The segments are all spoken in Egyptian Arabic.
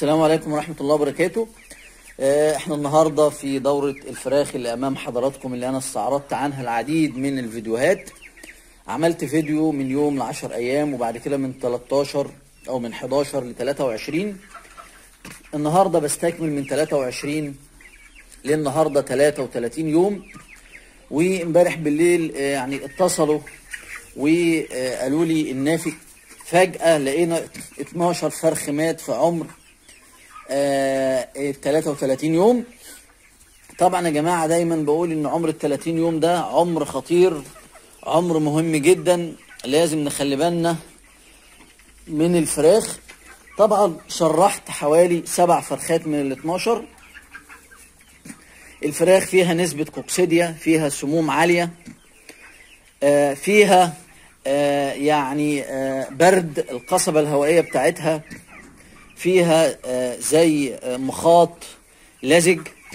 السلام عليكم ورحمة الله وبركاته آه، احنا النهاردة في دورة الفراخ اللي امام حضراتكم اللي انا استعرضت عنها العديد من الفيديوهات عملت فيديو من يوم لعشر ايام وبعد كده من 13 او من 11 ل 23 النهاردة بستكمل من 23 للنهاردة 33 يوم وامبارح بالليل آه، يعني اتصلوا وقالوا لي النافق فجأة لقينا 12 فرخ مات في عمر آه، ال 33 يوم طبعا يا جماعة دايما بقول ان عمر ال 30 يوم ده عمر خطير عمر مهم جدا لازم نخلي بالنا من الفراخ طبعا شرحت حوالي سبع فرخات من ال 12 الفراخ فيها نسبة كوكسيديا فيها سموم عالية آه، فيها آه، يعني آه، برد القصبة الهوائية بتاعتها فيها آه، زي آه، مخاط لزج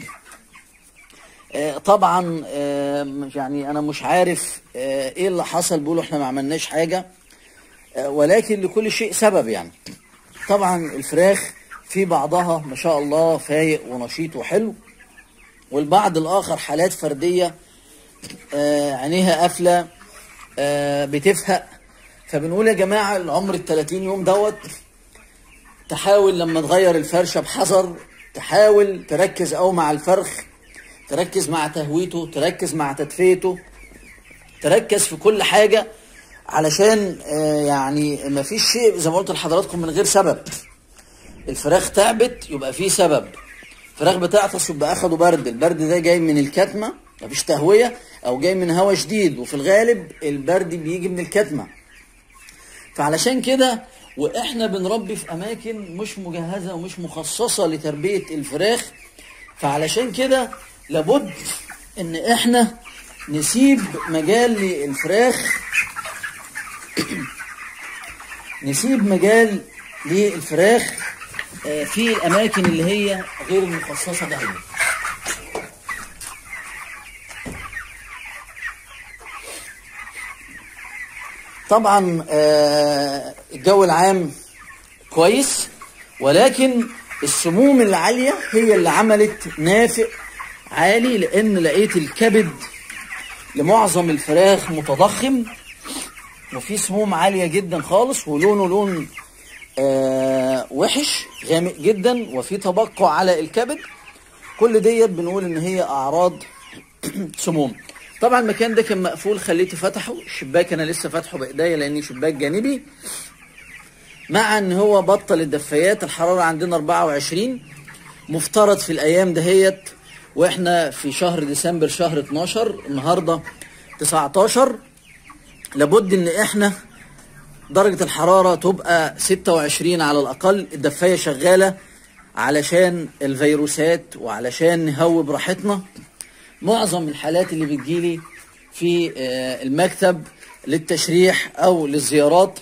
آه، طبعا آه، مش- يعني انا مش عارف آه، ايه اللي حصل بيقولوا احنا ما عملناش حاجة آه، ولكن لكل شيء سبب يعني طبعا الفراخ في بعضها ما شاء الله فايق ونشيط وحلو والبعض الاخر حالات فردية آه، عينيها قافلة آه، بتفهق فبنقول يا جماعة العمر ال 30 يوم دوت تحاول لما تغير الفرشة بحذر تحاول تركز أو مع الفرخ تركز مع تهويته تركز مع تدفيته تركز في كل حاجة علشان آه، يعني ما فيش شيء زي ما قلت لحضراتكم من غير سبب الفراخ تعبت يبقى في سبب فراخ بتعطس يبقى اخدوا برد البرد ده جاي من الكتمة مفيش تهوية او جاي من هواء شديد وفي الغالب البرد بيجي من الكتمة فعلشان كده واحنا بنربي في اماكن مش مجهزه ومش مخصصه لتربيه الفراخ فعلشان كده لابد ان احنا نسيب مجال للفراخ نسيب مجال للفراخ آه، في الاماكن اللي هي غير المخصصه ده طبعا آه، الجو العام كويس ولكن السموم العالية هي اللي عملت نافق عالي لأن لقيت الكبد لمعظم الفراخ متضخم وفي سموم عالية جدا خالص ولونه لون آه وحش غامق جدا وفي تبقع على الكبد كل ديت بنقول ان هي اعراض سموم طبعا المكان ده كان مقفول خليته فتحه الشباك انا لسه فاتحه بايديا لاني شباك جانبي مع ان هو بطل الدفايات الحراره عندنا 24 مفترض في الايام دهيت واحنا في شهر ديسمبر شهر 12 النهارده 19 لابد ان احنا درجة الحرارة تبقى 26 على الأقل الدفاية شغالة علشان الفيروسات وعلشان نهوي براحتنا معظم الحالات اللي بتجيلي في آه، المكتب للتشريح أو للزيارات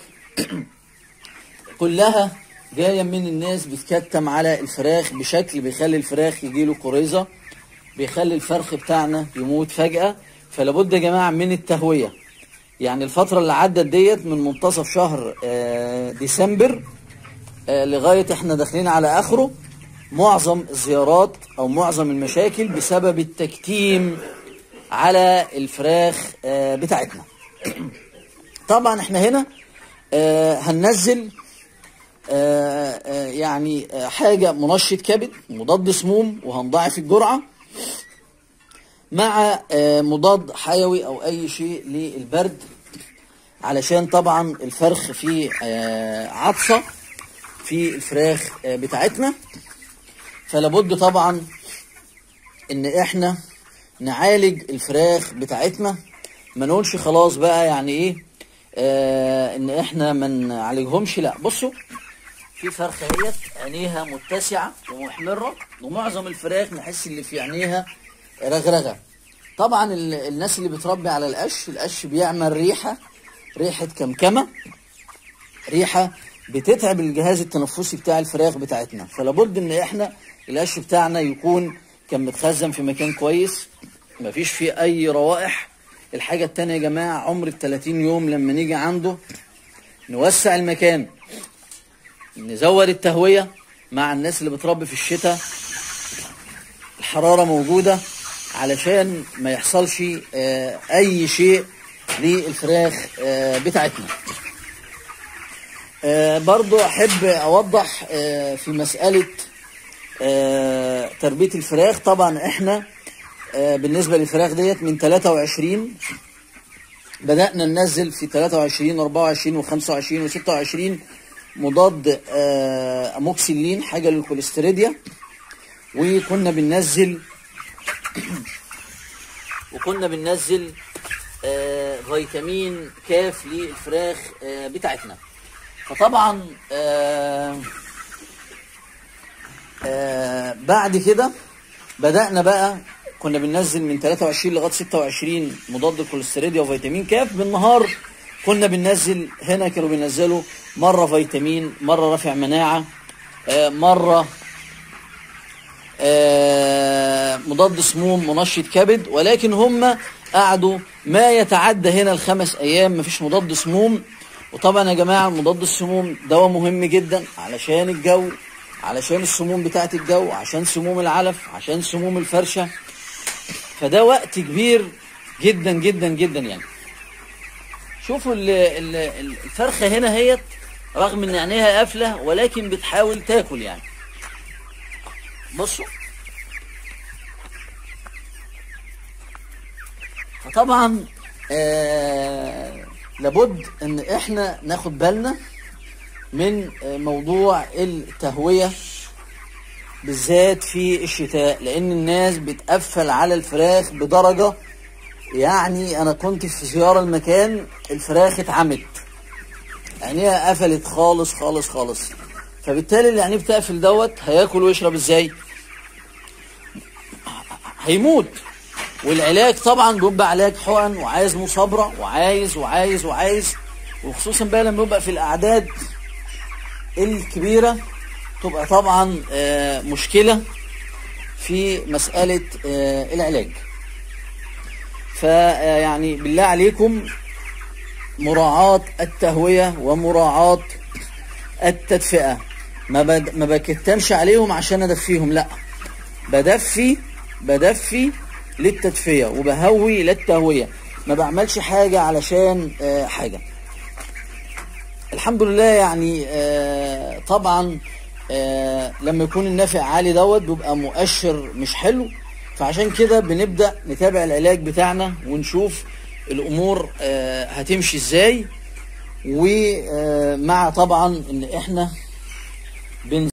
كلها جاية من الناس بتكتم على الفراخ بشكل بيخلي الفراخ يجيله كوريزا بيخلي الفرخ بتاعنا يموت فجأة فلابد يا جماعة من التهوية يعني الفترة اللي عدت ديت من منتصف شهر آه، ديسمبر آه، لغاية احنا داخلين على اخره معظم الزيارات او معظم المشاكل بسبب التكتيم على الفراخ آه، بتاعتنا طبعا احنا هنا آه، هننزل آه، آه، يعني آه، حاجة منشط كبد مضاد سموم وهنضاعف الجرعة مع آه، مضاد حيوي او اي شيء للبرد علشان طبعا الفرخ فيه آه، عطسة في الفراخ آه، بتاعتنا فلابد طبعا ان احنا نعالج الفراخ بتاعتنا ما نقولش خلاص بقى يعني ايه آه ان احنا ما نعالجهمش لا بصوا في فرخه اهيت عينيها متسعه ومحمره ومعظم الفراخ نحس اللي في عينيها رغرغه طبعا ال- الناس اللي بتربي على القش القش بيعمل ريحه ريحه كمكمه ريحه بتتعب الجهاز التنفسي بتاع الفراخ بتاعتنا فلابد ان احنا القش بتاعنا يكون كان متخزن في مكان كويس مفيش فيه اي روائح الحاجه التانية يا جماعه عمر ال 30 يوم لما نيجي عنده نوسع المكان نزود التهويه مع الناس اللي بتربي في الشتاء الحرارة موجودة علشان ما يحصلش آه، أي شيء للفراخ آه، بتاعتنا آه، برضو أحب أوضح آه، في مسألة آه، تربية الفراخ طبعا احنا آه، بالنسبة للفراخ ديت من 23 بدأنا ننزل في 23 24 و25 و26 مضاد آه، اموكسيلين حاجة للكوليستيريديا وكنا بننزل وكنا بننزل آه، فيتامين كاف للفراخ آه، بتاعتنا فطبعا آه، آه، بعد كده بدأنا بقى كنا بننزل من 23 لغايه 26 مضاد كوليستيريديا وفيتامين كاف بالنهار كنا بننزل هنا كانوا بينزلوا مره فيتامين مره رافع مناعه آه، مره آه، مضاد سموم منشط كبد ولكن هم قعدوا ما يتعدى هنا الخمس ايام مفيش مضاد سموم وطبعا يا جماعه مضاد السموم دواء مهم جدا علشان الجو علشان السموم بتاعت الجو عشان سموم العلف عشان سموم الفرشه فده وقت كبير جدا جدا جدا يعني شوفوا ال- ال- ال- الفرخه هنا هيت رغم ان عينيها قافله ولكن بتحاول تاكل يعني بصوا فطبعا آه لابد ان احنا ناخد بالنا من آه، موضوع التهويه بالذات في الشتاء لان الناس بتقفل على الفراخ بدرجه يعني انا كنت في زياره المكان الفراخ اتعمت عينيها قفلت خالص خالص خالص فبالتالي اللي عينيه بتقفل دوت هياكل ويشرب ازاي هيموت والعلاج طبعا بيبقى علاج حقن وعايز مصابره وعايز وعايز وعايز وخصوصا بقى لما يبقى في الاعداد الكبيره تبقى طبعا آه، مشكله في مساله آه، العلاج فيعني بالله عليكم مراعاة التهوية ومراعاة التدفئة ما بد... ما بكتمش عليهم عشان ادفيهم لا بدفي بدفي للتدفئة وبهوي للتهوية ما بعملش حاجة علشان آه، حاجة الحمد لله يعني آه، طبعا آه، لما يكون النافع عالي دوت بيبقى مؤشر مش حلو فعشان كده بنبدأ نتابع العلاج بتاعنا ونشوف الأمور آه، هتمشي ازاي ومع طبعا ان احنا بن